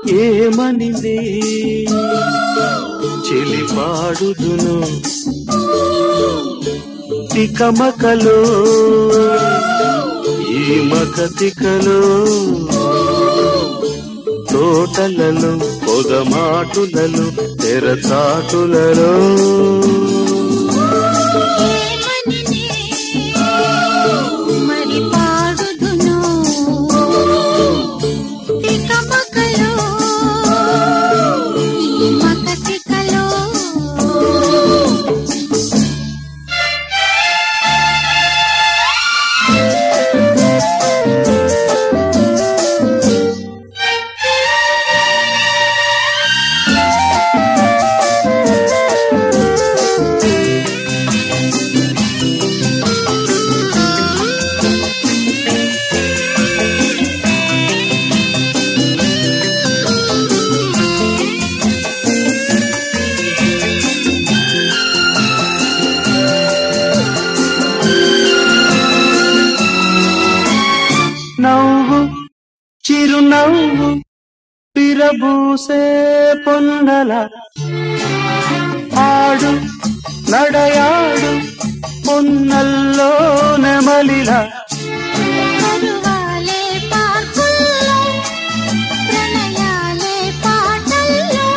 ఏమనింది చెలి పాడుదును తికమకలో ఈ మక తికలో తోటలలో పొగమాటులలో తెరచాటులలో ఏమనినే మరి పాడుదును తికమకలో ఈ మకతికలో నవ్వు చిరునవ్వు పిరబూసే పొన్నల ఆడు నడయాడు పొన్నల్లో నెమలిలా పరువాలే పార్కుల్లో ప్రణయాలే పాటల్లో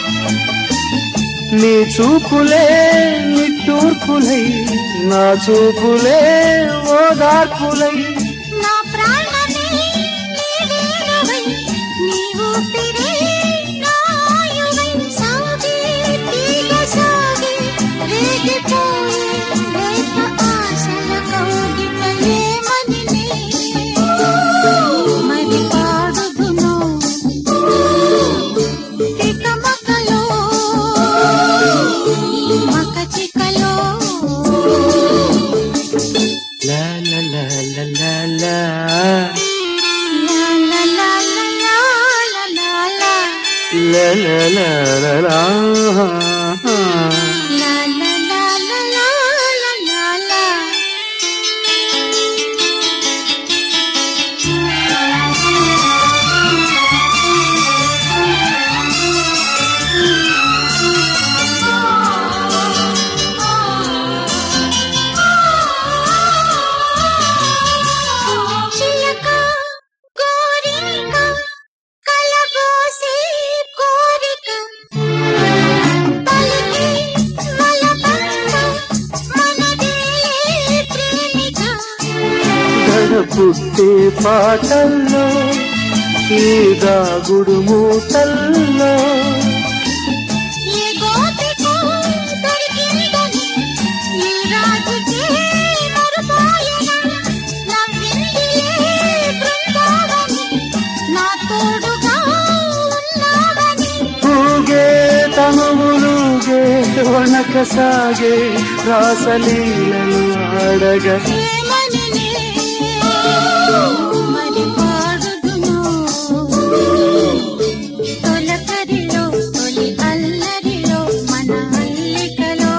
నీ చూపులే నిట్టూర్పులై నా చూపులే ఓదార్పులై నా ప్రాణమే నీవేనవై నీ ఊపిరే నాయువై సాగే తీగ సాగే రేగిపోయే రేప ఆశల కౌగిటలేమనినే మరి పాడుదును తికమకలో ఈ మక చికలో లా లా లా లా లా లా La la la la la la la la లా లా లా లా లా. La la la la la la la la చిలక కోరిక కలబోసే కోరిక పలికి మలబంద మనదే ప్రేమిక గడపుట్టే పాటల్లో ఈ దాగుడు మూతల్లో ఏ గోపికో దొరికిందని ఈ రాజుకే మరుపాయన నవ్విందిలే బృందావని నా తోడుగా ఉన్నావని ఊగే తనువులుగే వణక సాగే రాసలీలలు ఆడగా ఏమనినే మరి పాడుదును తొలకరిలో తొలి అల్లరిలో మన అల్లికలో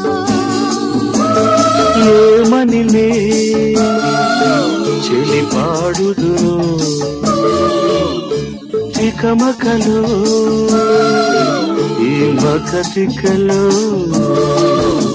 ఏమనిలే చెలి పాడుదును తికమకలో ఈ మక తికలో